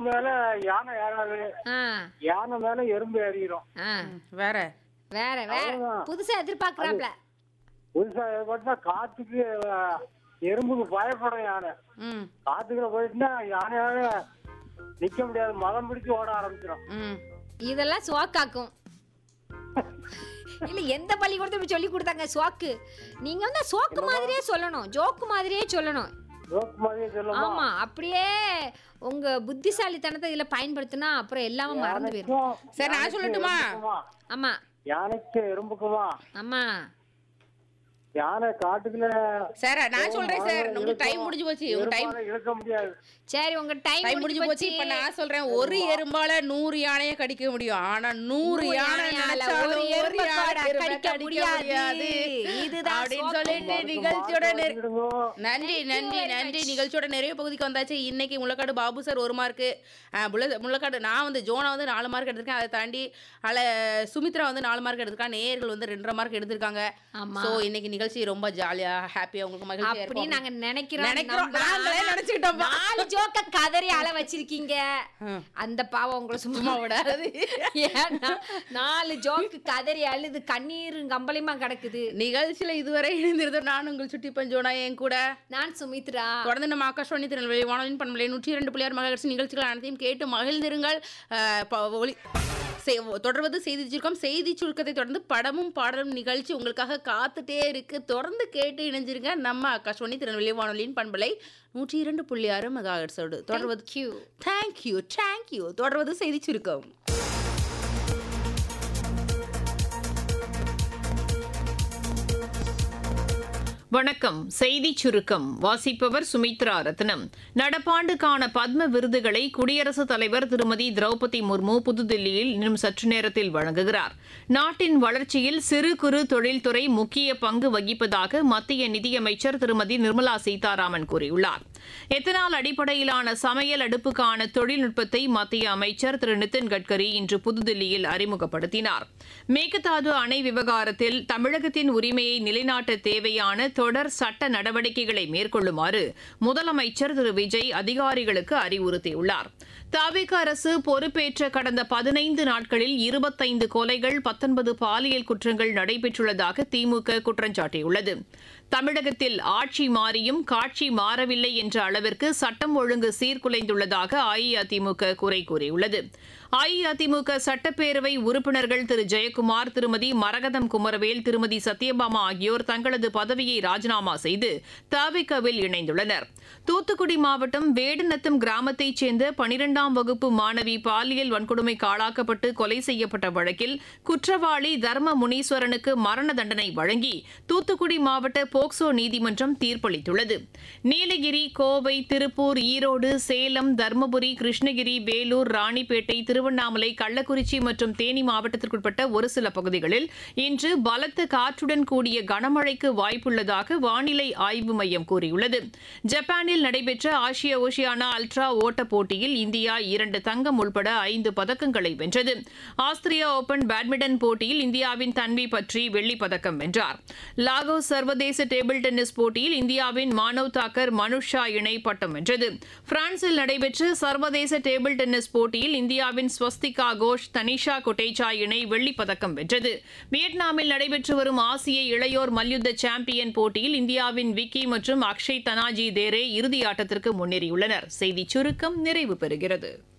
மேல யானை ஏறாது ஆ யானை மேல எறும்பு ஏறிடும் ஆ வேற வேற வேற அவ்வளவுதான். புதுசா எதிர்பார்க்கறாப்ல புதுசா ஏற்பட்டா காத்துக்கு அஹ், எறும்புக்கு பயப்படும் யானை ம் காத்துக்குள்ள போயிட்டுனா யானையால நிக்க முடியாது மதம் பிடிச்சு ஓட ஆரம்பிச்சிடும் ம் இதெல்லாம் சோக்காக்கும் இல்ல எந்த பள்ளிக்கூடத்துல இப்படி சொல்லி கொடுத்தாங்க சோக்கு நீங்க வந்து சோக்கு மாதிரியே சொல்லணும் ஜோக்கு மாதிரியே சொல்லணும் ரோக்கு மாதிரியே சொல்லுமா ஆமா அப்படியே உங்க புத்திசாலித்தனத்தை இதுல பயன்படுத்தினா அப்புறம் எல்லாமே மறந்து போயிடும் யானைக்கும் சரி, நான் சொல்லட்டுமா? எறும்புக்குமா? ஆமா யானைக்கு எறும்புக்குமா ஆமா யானை காட்டுக்குள்ள சார் நான் சொல்றேன் சார் உங்களுக்கு டைம் முடிஞ்சு போச்சு உங்க டைம் எறும்பால இழுக்க முடியாது சரி உங்க டைம் டைம் முடிஞ்சு போச்சு இப்ப நான் சொல்றேன் ஒரு எறும்பால நூறு யானைய கடிக்க முடியும் ஆனா நூறு நூறு யானை யானையால நினைச்சாலும் ஒரு ஒரு எறும்பை யானை கூட எறும்பை கடிக்க கடிக்க முடியாது. முடியாது இதுதான் அப்படின்னு சோகம். சொல்லிட்டு நிகழ்ச்சியோட நெ- விடுங்க. நன்றி நன்றி very நன்றி much. நிகழ்ச்சியோட நிறைய பகுதிக்கு வந்தாச்சு இன்னைக்கு முள்ளக்காடு பாபு சார் ஒரு மார்க்கு முள்ளக்காடு நான் வந்து ஜோனா வந்து நாலு மார்க் எடுத்திருக்கேன் அதை தாண்டி அல சுமித்ரா வந்து நாலு மார்க் எடுத்திருக்காங்க நேயர்கள் வந்து ரெண்டரை மார்க் எடுத்திருக்காங்க ஆமா. சோ இன்னைக்கு நிகழ்ச்சி ரொம்ப ஜாலியா ஹாப்பியா உங்களுக்கு மகிழ்ச்சியா அப்படி இருக்கும் நாங்க நினைக்கிறோம் நினைக்கிறோம். நம்புறோம். நாங்களே நினைச்சுக்கிட்டோம்ப்பா. நாலு ஜோக்க கதறி அள வச்சிருக்கீங்க ம். அந்த பாவம் உங்களை சும்மா சும்மா விடாது ஏன்னா நாலு ஜோக்கு கதறி அழுது கண்ணீர் கம்பளியமா கிடக்குது நிகழ்ச்சியில இதுவரை இணைந்திருந்தோம் நான் உங்கள் சுட்டி பஞ்சோனா என் கூட நான் சுமித்ரா தொடர்ந்து நம்ம ஆகாஷ்வாணி திருநெல்வேலி வானொலியின் பண்பலை நூற்றி இரண்டு புள்ளியார் மகிழ்ச்சி நிகழ்ச்சிகள் அனைத்தையும் கேட்டு மகிழ்ந்திருங்கள் அஹ், ப- ஒளி செய்- தொடர்வது செய்தி சுருக்கம் செய்தி சுருக்கத்தை தொடர்ந்து படமும் பாடலும் நிகழ்ச்சி உங்களுக்காக காத்துட்டே இருக்கு தொடர்ந்து கேட்டு இணைஞ்சிருங்க நம்ம ஆகாஷ்வாணி திருநெல்வேலி வானொலியின் பண்பலை நூற்றி இரண்டு புள்ளி ஆறு மெகாஹெர்ட்ஸோடு தொடர்வது கியூ தேங்க்யூ தேங்க்யூ தொடர்வது செய்தி சுருக்கம் வணக்கம் செய்தி சுருக்கம் வாசிப்பவர் சுமித்ரா ரத்னம் நடப்பாண்டுக்கான பத்ம விருதுகளை குடியரசுத் தலைவர் திருமதி திரௌபதி முர்மு புதுதில்லியில் இன்னும் சற்று நேரத்தில் வழங்குகிறார் நாட்டின் வளர்ச்சியில் சிறு குறு தொழில்துறை முக்கிய பங்கு வகிப்பதாக மத்திய நிதியமைச்சர் திருமதி நிர்மலா சீதாராமன் கூறியுள்ளார் எத்தனால் அடிப்படையிலான சமையல் அடுப்புக்கான தொழில்நுட்பத்தை மத்திய அமைச்சர் திரு நிதின் கட்கரி இன்று புதுதில்லியில் அறிமுகப்படுத்தினார் மேகதாது அணை விவகாரத்தில் தமிழகத்தின் உரிமையை நிலைநாட்ட தேவையான தொடர் சட்ட நடவடிக்கைகளை மேற்கொள்ளுமாறு முதலமைச்சர் திரு விஜய் அதிகாரிகளுக்கு அறிவுறுத்தியுள்ளார் தாவிக அரசு பொறுப்பேற்ற கடந்த பதினைந்து நாட்களில் இருபத்தைந்து கொலைகள் பத்தொன்பது பாலியல் குற்றங்கள் நடைபெற்றுள்ளதாக திமுக குற்றம் சாட்டியுள்ளது தமிழகத்தில் ஆட்சி மாறியும் காட்சி மாறவில்லை என்ற அளவிற்கு சட்டம் ஒழுங்கு சீர்குலைந்துள்ளதாக அஇஅதிமுக குறை கூறியுள்ளது அஇஅதிமுக சட்டப்பேரவை உறுப்பினர்கள் திரு ஜெயக்குமார் திருமதி மரகதம் குமரவேல் திருமதி சத்யபாமா ஆகியோர் தங்களது பதவியை ராஜினாமா செய்து தவிகவில் இணைந்துள்ளனர் தூத்துக்குடி மாவட்டம் வேடநத்தம் கிராமத்தைச் சேர்ந்த பனிரெண்டாம் வகுப்பு மாணவி பாலியல் வன்கொடுமைக்கு ஆளாக்கப்பட்டு கொலை செய்யப்பட்ட வழக்கில் குற்றவாளி தர்ம முனீஸ்வரனுக்கு மரண தண்டனை வழங்கி தூத்துக்குடி மாவட்ட போக்சோ நீதிமன்றம் தீர்ப்பளித்துள்ளது நீலகிரி கோவை திருப்பூர் ஈரோடு சேலம் தருமபுரி கிருஷ்ணகிரி வேலூர் ராணிப்பேட்டை திருவண்ணாமலை கள்ளக்குறிச்சி மற்றும் தேனி மாவட்டத்திற்குட்பட்ட ஒரு சில பகுதிகளில் இன்று பலத்த காற்றுடன் கூடிய கனமழைக்கு வாய்ப்புள்ளதாக வானிலை ஆய்வு மையம் கூறியுள்ளது ஜப்பானில் நடைபெற்ற ஆசிய ஓஷியானா அல்ட்ரா ஓட்ட போட்டியில் இந்தியா இரண்டு தங்கம் உள்பட ஐந்து பதக்கங்களை வென்றது ஆஸ்திரியா ஓபன் பேட்மிண்டன் போட்டியில் இந்தியாவின் தன்வி பற்றி வெள்ளிப் பதக்கம் வென்றார் லாகோஸ் சர்வதேச டேபிள் டென்னிஸ் போட்டியில் இந்தியாவின் மானவ் தாக்கர் மனுஷா இணை பட்டம் வென்றது பிரான்சில் நடைபெற்ற சர்வதேச டேபிள் டென்னிஸ் போட்டியில் இந்தியாவின் ஸ்வஸ்திகா கோஷ் தனிஷா கொட்டேச்சா இணை வெள்ளிப் பதக்கம் வென்றது வியட்நாமில் நடைபெற்று வரும் ஆசிய இளையோர் மல்யுத்த சாம்பியன் போட்டியில் இந்தியாவின் விக்கி மற்றும் அக்ஷய் தனாஜி தேரே இறுதி ஆட்டத்திற்கு முன்னேறியுள்ளனர் செய்திச் சுருக்கம் நிறைவு பெறுகிறது